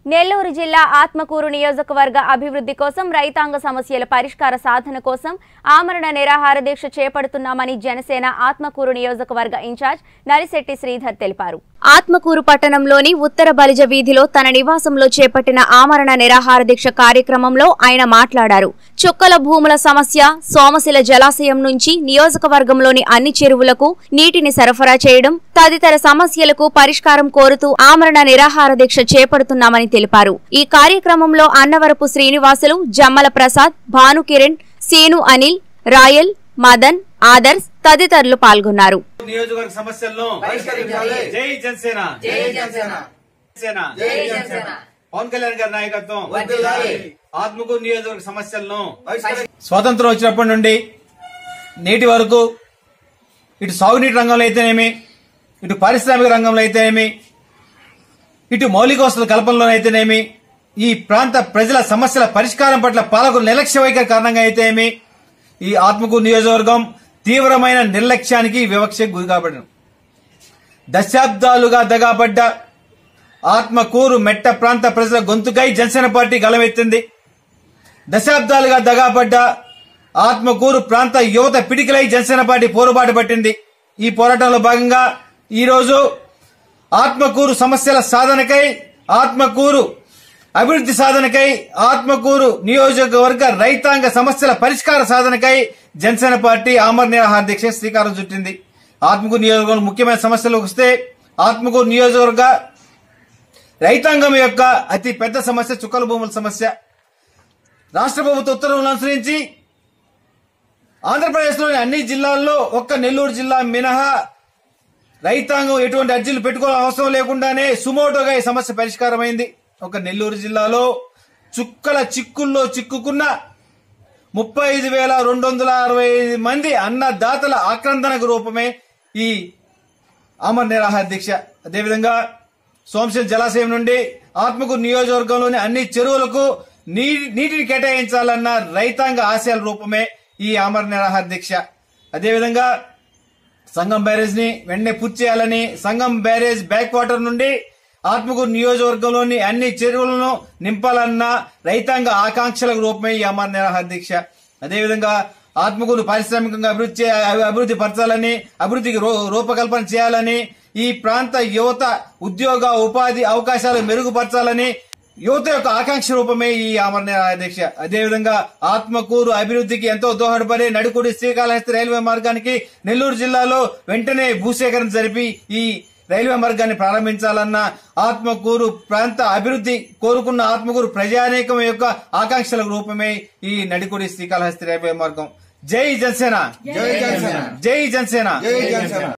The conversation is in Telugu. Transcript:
నెల్లూరు జిల్లా ఆత్మకూరు నియోజకవర్గ అభివృద్ధి కోసం రైతాంగ సమస్యల పరిష్కార సాధన కోసం ఆమరణ నిరాహార దీక్ష చేపడుతున్నామని జనసేన ఆత్మకూరు నియోజకవర్గ ఇన్ఛార్జ్ నరిశెట్టి శ్రీధర్ తెలిపారు ఆత్మకూరు పట్టణంలోని ఉత్తర బలిజ వీధిలో తన నివాసంలో చేపట్టిన ఆమరణ నిరాహార దీక్ష కార్యక్రమంలో ఆయన మాట్లాడారు చుక్కల భూముల సమస్య సోమశిల జలాశయం నుంచి నియోజకవర్గంలోని అన్ని చెరువులకు నీటిని సరఫరా చేయడం తదితర సమస్యలకు పరిష్కారం కోరుతూ ఆమరణ నిరాహార దీక్ష చేపడుతున్నామని తెలిపారు ఈ కార్యక్రమంలో అన్నవరపు శ్రీనివాసులు జమ్మల ప్రసాద్ భానుకిరణ్ సీను అనిల్ రాయల్ మదన్ ఆదర్శ్ తదితరులు పాల్గొన్నారు నియోజకవర్గ సమస్యలను పరిష్కరించాలి. జై జనసేన జై జనసేన జనసేన జై జనసేన పవన్ కళ్యాణ్ గారి నాయకత్వం వర్ధిల్లాలి. ఆత్మకూరు నియోజకవర్గ సమస్యలను పరిష్కరి- స్వాతంత్రం వచ్చినప్పటి నుండి నేటి వరకు ఇటు సాగునీటి రంగంలో అయితేనేమి ఇటు పారిశ్రామిక రంగంలో అయితేనేమి ఇటు మౌలిక వసతుల కల్పనలో అయితేనేమి ఈ ప్రాంత ప్రజల సమస్యల పరిష్కారం పట్ల పాలకుల నిర్లక్ష్య వైఖరి కారణంగా అయితేనేమి ఈ ఆత్మకూరు నియోజకవర్గం తీవ్రమైన నిర్లక్ష్యానికి వివక్షకు గురి కాబడిన దశాబ్దాలుగా దగాపడ్డ ఆత్మకూరు మెట్ట ప్రాంత ప్రజల గొంతుకై జనసేన పార్టీ గలమెత్తింది దశాబ్దాలుగా దగాపడ్డ ఆత్మకూరు ప్రాంత యువత పిడికిలై జనసేన పార్టీ పోరుబాటు పట్టింది ఈ పోరాటంలో భాగంగా ఈరోజు ఆత్మకూరు సమస్యల సాధనకై ఆత్మకూరు అభివృద్ధి సాధనకై ఆత్మకూరు నియోజకవర్గ రైతాంగ సమస్యల పరిష్కార సాధనకై జనసేన పార్టీ ఆమర నిరాహార దీక్ష శ్రీకారం చుట్టింది ఆత్మకూరు నియోజకవర్గం ముఖ్యమైన సమస్యలకు వస్తే ఆత్మకూరు నియోజకవర్గ రైతాంగం యొక్క అతి పెద్ద సమస్య చుక్కల భూముల సమస్య రాష్ట్ర ప్రభుత్వ ఉత్తర్వులను అనుసరించి ఆంధ్రప్రదేశ్లోని అన్ని జిల్లాల్లో ఒక్క నెల్లూరు జిల్లా మినహా రైతాంగం ఎటువంటి అర్జీలు పెట్టుకోవాల్సిన అవసరం లేకుండానే సుమోటోగా ఈ సమస్య పరిష్కారమైంది ఒక నెల్లూరు జిల్లాలో చుక్కల చిక్కుల్లో చిక్కుకున్న ముప్పై ఐదు వేల రెండు వందల అరవై ఐదు మంది అన్నదాతల ఆక్రందనకు రూపమే ఈ అమర్ నిరాహార దీక్ష అదేవిధంగా సోమశిల జలాశయం నుండి ఆత్మకూరు నియోజకవర్గంలోని అన్ని చెరువులకు నీ- నీటిని కేటాయించాలన్న రైతాంగ ఆశయాల రూపమే ఈ అమర్ నిరాహార దీక్ష అదేవిధంగా సంగం బ్యారేజ్ ని వెంటనే పూర్తి చేయాలని సంగం బ్యారేజ్ బ్యాక్ వాటర్ నుండి ఆత్మకూరు నియోజకవర్గంలోని అన్ని చెరువులను నింపాలన్న రైతాంగ ఆకాంక్షలకు రూపమే ఈ అమర్ నిరాహార దీక్ష అదేవిధంగా ఆత్మకూరు పారిశ్రామికంగా అభివృద్ధి చే- అభివృద్ధి పరచాలని అభివృద్ధికి రూ- రూపకల్పన చేయాలని ఈ ప్రాంత యువత ఉద్యోగ ఉపాధి అవకాశాలు మెరుగుపరచాలని యువత యొక్క ఆకాంక్ష రూపమే ఈ అమర నిరాహార దీక్ష అదేవిధంగా ఆత్మకూరు అభివృద్ధికి ఎంతో దోహదపడే నడుకుడి శ్రీకాళహస్తి రైల్వే మార్గానికి నెల్లూరు జిల్లాలో వెంటనే భూసేకరణ జరిపి ఈ రైల్వే మార్గాన్ని ప్రారంభించాలన్న ఆత్మకూరు ప్రాంత అభివృద్ధి కోరుకున్న ఆత్మకూరు ప్రజానేకం యొక్క ఆకాంక్షల రూపమే ఈ నడికుడి శ్రీకాళహస్తి రైల్వే మార్గం జై జనసేన జై జనసేన జై జనసేన జై జనసేన